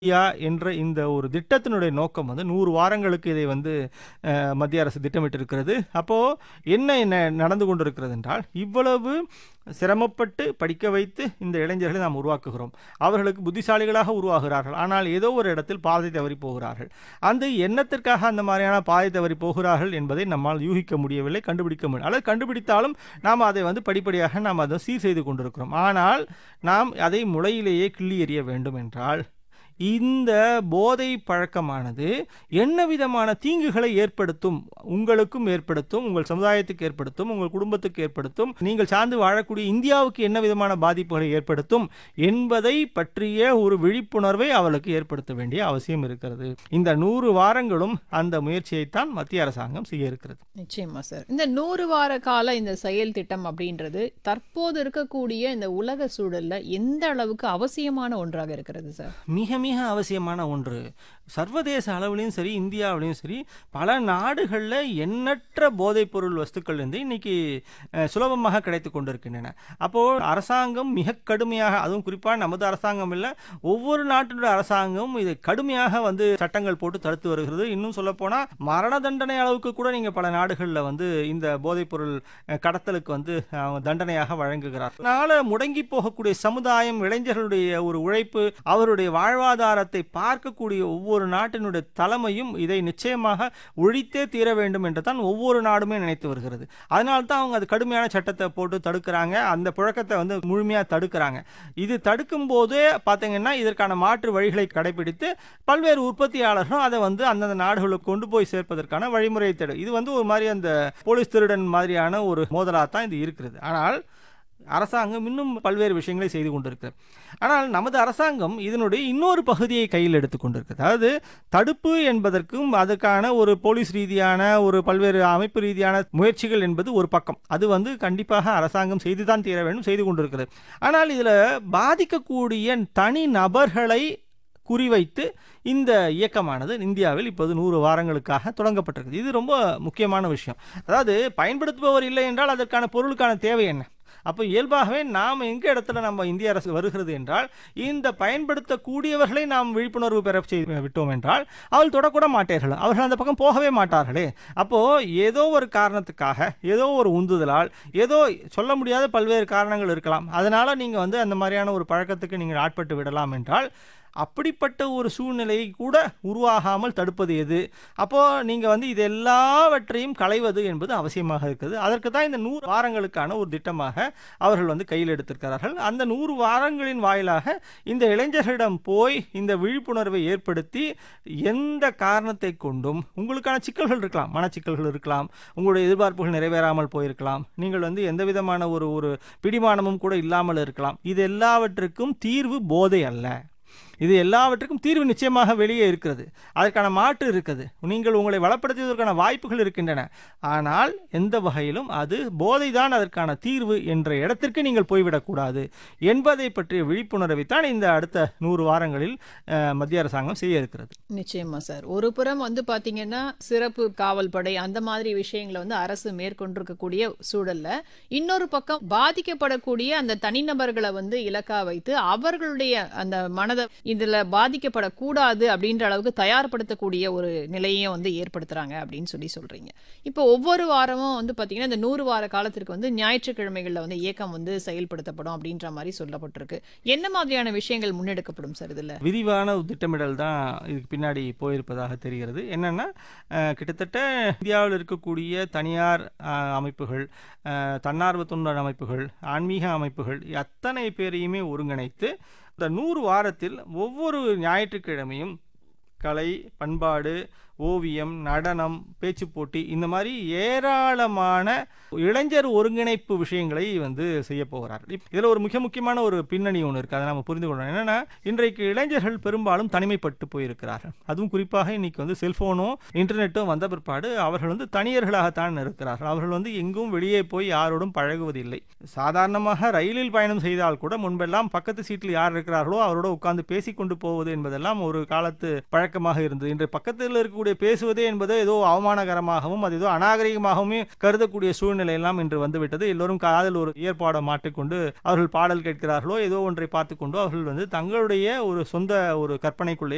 India என்ற இந்த ஒரு திட்டத்தினுடைய நோக்கம் வந்து நூறு வாரங்களுக்கு இதை வந்து அஹ், மத்திய அரசு திட்டமிட்டிருக்கிறது அப்போது என்ன என்ன நடந்து கொண்டிருக்கிறது என்றால் இவ்வளவு சிரமப்பட்டு படிக்க வைத்து இந்த இளைஞர்களை நாம் உருவாக்குகிறோம் அவர்களுக்கு புத்திசாலிகளாக உருவாகிறார்கள் ஆனால் ஏதோ ஒரு இடத்தில் பாதை தவறி போகிறார்கள் அந்த எண்ணத்திற்காக அந்த மாதிரியான பாதை தவறி போகிறார்கள் என்பதை நம்மால் யூகிக்க முடியவில்லை கண்டுபிடிக்க முடியும் அல்லது கண்டுபிடித்தாலும் நாம் அதை வந்து படிப்படியாக நாம் அதை சீர் செய்து கொண்டிருக்கிறோம் ஆனால் நாம் அதை முளையிலேயே கிள்ளி எறிய வேண்டும் என்றால் இந்த போதை பழக்கமானது என்ன விதமான தீங்குகளை ஏற்படுத்தும் உங்களுக்கும் ஏற்படுத்தும் உங்கள் சமுதாயத்துக்கு ஏற்படுத்தும் உங்கள் குடும்பத்துக்கு ஏற்படுத்தும் நீங்கள் சார்ந்து வாழக்கூடிய இந்தியாவுக்கு என்ன விதமான பாதிப்புகளை ஏற்படுத்தும் என்பதை பற்றிய ஒரு விழிப்புணர்வை அவளுக்கு ஏற்படுத்த வேண்டிய அவசியம் இருக்கிறது இந்த நூறு வாரங்களும் அந்த முயற்சியைத்தான் மத்திய அரசாங்கம் செய்ய இருக்கிறது நிச்சயமா சார் இந்த நூறு வார கால இந்த செயல் திட்டம் அப்படின்றது தற்போது இருக்கக்கூடிய இந்த உலக சூழல்ல எந்த அளவுக்கு அவசியமான ஒன்றாக இருக்கிறது சார் மிக மிக அவசியமான ஒன்று சர்வதேச அளவிலையும் சரி இந்தியாவிலையும் சரி பல நாடுகளில் எண்ணற்ற போதைப்பொருள் வஸ்துக்கள் வந்து இன்னைக்கு அஹ், சுலபமாக கிடைத்து கொண்டிருக்கின்றன அப்போது அரசாங்கம் மிக கடுமையாக அதுவும் குறிப்பாக நமது அரசாங்கம் இல்லை ஒவ்வொரு நாட்டினுடைய அரசாங்கம் இதை கடுமையாக வந்து சட்டங்கள் போட்டு தடுத்து வருகிறது இன்னும் சொல்லப்போனால் மரண தண்டனை அளவுக்கு கூட நீங்கள் பல நாடுகளில் வந்து இந்த போதைப்பொருள் அஹ், கடத்தலுக்கு வந்து அவங்க தண்டனையாக வழங்குகிறார் அதனால முடங்கி போகக்கூடிய சமுதாயம் இளைஞர்களுடைய ஒரு உழைப்பு அவருடைய வாழ்வாதாரத்தை பார்க்கக்கூடிய ஒவ்வொரு நாட்டினுடைய தலைமையும் இதை நிச்சயமாக ஒழித்தே தீர வேண்டும் என்று தான் ஒவ்வொரு நாடுமே நினைத்து வருகிறது அதனால தான் அவங்க அது கடுமையான சட்டத்தை போட்டு தடுக்கிறாங்க அந்த புழக்கத்தை வந்து முழுமையாக தடுக்கிறாங்க இது தடுக்கும் போதே பார்த்தீங்கன்னா இதற்கான மாற்று வழிகளை கடைபிடித்து பல்வேறு உற்பத்தியாளர்களும் அதை வந்து அந்தந்த நாடுகளுக்கு கொண்டு போய் சேர்ப்பதற்கான வழிமுறையை தேடு இது வந்து ஒரு மாதிரி அந்த போலீஸ் திருடன் மாதிரியான ஒரு மோதலாக தான் இது இருக்கிறது ஆனால் அரசாங்கம் இன்னும் பல்வேறு விஷயங்களை செய்து கொண்டிருக்கிறது ஆனால் நமது அரசாங்கம் இதனுடைய இன்னொரு பகுதியை கையில் எடுத்துக்கொண்டிருக்கிறது அதாவது தடுப்பு என்பதற்கும் அதுக்கான ஒரு போலீஸ் ரீதியான ஒரு பல்வேறு அமைப்பு ரீதியான முயற்சிகள் என்பது ஒரு பக்கம் அது வந்து கண்டிப்பாக அரசாங்கம் செய்துதான் தீர வேண்டும் செய்து கொண்டிருக்கிறது ஆனால் இதில் பாதிக்கக்கூடிய தனி நபர்களை குறிவைத்து இந்த இயக்கமானது இந்தியாவில் இப்போது நூறு வாரங்களுக்காக தொடங்கப்பட்டிருக்குது இது ரொம்ப முக்கியமான விஷயம் அதாவது பயன்படுத்துபவர் இல்லை என்றால் அதற்கான பொருளுக்கான தேவை என்ன அப்போ இயல்பாகவே நாம் எங்க இடத்துல நம்ம இந்திய அரசு வருகிறது என்றால் இந்த பயன்படுத்தக்கூடியவர்களை நாம் விழிப்புணர்வு பெற செய்து விட்டோம் என்றால் அவள் தொடக்கூட மாட்டார்கள் அவர்கள் அந்த பக்கம் போகவே மாட்டார்களே அப்போ ஏதோ ஒரு காரணத்துக்காக ஏதோ ஒரு உந்துதலால் ஏதோ சொல்ல முடியாத பல்வேறு காரணங்கள் இருக்கலாம் அதனால நீங்க வந்து அந்த மாதிரியான ஒரு பழக்கத்துக்கு நீங்கள் ஆட்பட்டு விடலாம் என்றால் அப்படிப்பட்ட ஒரு சூழ்நிலையை கூட உருவாகாமல் தடுப்பது எது அப்போ நீங்க வந்து இது எல்லாவற்றையும் களைவது என்பது அவசியமாக இருக்குது அதற்கு தான் இந்த நூறு வாரங்களுக்கான ஒரு திட்டமாக அவர்கள் வந்து கையில் எடுத்திருக்கிறார்கள் அந்த நூறு வாரங்களின் வாயிலாக இந்த இளைஞர்களிடம் போய் இந்த விழிப்புணர்வை ஏற்படுத்தி எந்த காரணத்தை கொண்டும் உங்களுக்கான சிக்கல்கள் இருக்கலாம் மனச்சிக்கல்கள் இருக்கலாம் உங்களுடைய எதிர்பார்ப்புகள் நிறைவேறாமல் போயிருக்கலாம் நீங்கள் வந்து எந்த விதமான ஒரு ஒரு பிடிமானமும் கூட இல்லாமல் இருக்கலாம் இது எல்லாவற்றுக்கும் தீர்வு போதை அல்ல இது எல்லாவற்றுக்கும் தீர்வு நிச்சயமாக வெளியே இருக்கிறது அதற்கான மாற்று இருக்குது நீங்கள் உங்களை வளப்படுத்துவதற்கான வாய்ப்புகள் இருக்கின்றன ஆனால் எந்த வகையிலும் அது போதைதான் அதற்கான தீர்வு என்ற இடத்திற்கு நீங்கள் போய்விடக்கூடாது என்பதை பற்றிய விழிப்புணர்வை தான் இந்த அடுத்த நூறு வாரங்களில் அஹ், மத்திய அரசாங்கம் செய்ய இருக்கிறது நிச்சயமா சார் ஒரு புறம் வந்து பாத்தீங்கன்னா சிறப்பு காவல் படை அந்த மாதிரி விஷயங்களை வந்து அரசு மேற்கொண்டிருக்கக்கூடிய சூழல்ல இன்னொரு பக்கம் பாதிக்கப்படக்கூடிய அந்த தனிநபர்களை வந்து இலக்கா வைத்து அவர்களுடைய அந்த மனதை இதுல பாதிக்கப்படக்கூடாது அப்படின்ற அளவுக்கு தயார்படுத்தக்கூடிய ஒரு நிலையை வந்து ஏற்படுத்துறாங்க அப்படின்னு சொல்லி சொல்றீங்க இப்போ ஒவ்வொரு வாரமும் வந்து பாத்தீங்கன்னா இந்த நூறு வார காலத்திற்கு வந்து ஞாயிற்றுக்கிழமைகள்ல வந்து இயக்கம் வந்து செயல்படுத்தப்படும் அப்படின்ற மாதிரி சொல்லப்பட்டிருக்கு என்ன மாதிரியான விஷயங்கள் முன்னெடுக்கப்படும் சார் இதுல விரிவான ஒரு திட்டமிடல் தான் இதுக்கு பின்னாடி போயிருப்பதாக தெரிகிறது என்னன்னா அஹ், கிட்டத்தட்ட இந்தியாவில் இருக்கக்கூடிய தனியார் அஹ், அமைப்புகள் அஹ், தன்னார்வ தொண்டர் அமைப்புகள் ஆன்மீக அமைப்புகள் அத்தனை பேரையுமே ஒருங்கிணைத்து இந்த நூறு வாரத்தில் ஒவ்வொரு ஞாயிற்றுக்கிழமையும் கலை பண்பாடு ஓவியம் நடனம் பேச்சுப் போட்டி இந்த மாதிரி ஏராளமான இளைஞர் ஒருங்கிணைப்பு விஷயங்களை வந்து செய்ய போகிறார் இதில் ஒரு மிக முக்கியமான ஒரு பின்னணி ஒன்று இருக்குது அதை நம்ம புரிந்து கொள்ளணும் என்னன்னா இன்றைக்கு இளைஞர்கள் பெரும்பாலும் தனிமைப்பட்டு போயிருக்கிறார்கள் அதுவும் குறிப்பாக இன்னைக்கு வந்து செல்போனும் இன்டர்நெட்டும் வந்த பிற்பாடு அவர்கள் வந்து தனியர்களாகத்தான் இருக்கிறார்கள் அவர்கள் வந்து எங்கும் வெளியே போய் யாரோடும் பழகுவதில்லை சாதாரணமாக ரயிலில் பயணம் செய்தால் கூட முன்பெல்லாம் பக்கத்து சீட்டில் யார் இருக்கிறார்களோ அவரோட உட்கார்ந்து பேசிக்கொண்டு போவது என்பதெல்லாம் ஒரு காலத்து பழக்கமாக இருந்தது இன்று பக்கத்தில் இருக்கக்கூடிய பேசுவதே என்பது ஏதோ அவமானகரமாகவும் அது ஏதோ அநாகரிகமாகவும் கருதக்கூடிய சூழ்நிலை எல்லாம் இன்று வந்துவிட்டது எல்லோரும் காதில் ஒரு ஏற்பாடை மாட்டிக்கொண்டு அவர்கள் பாடல் கேட்கிறார்களோ ஏதோ ஒன்றை பார்த்துக்கொண்டு அவர்கள் வந்து தங்களுடைய ஒரு சொந்த ஒரு கற்பனைக்குள்ளே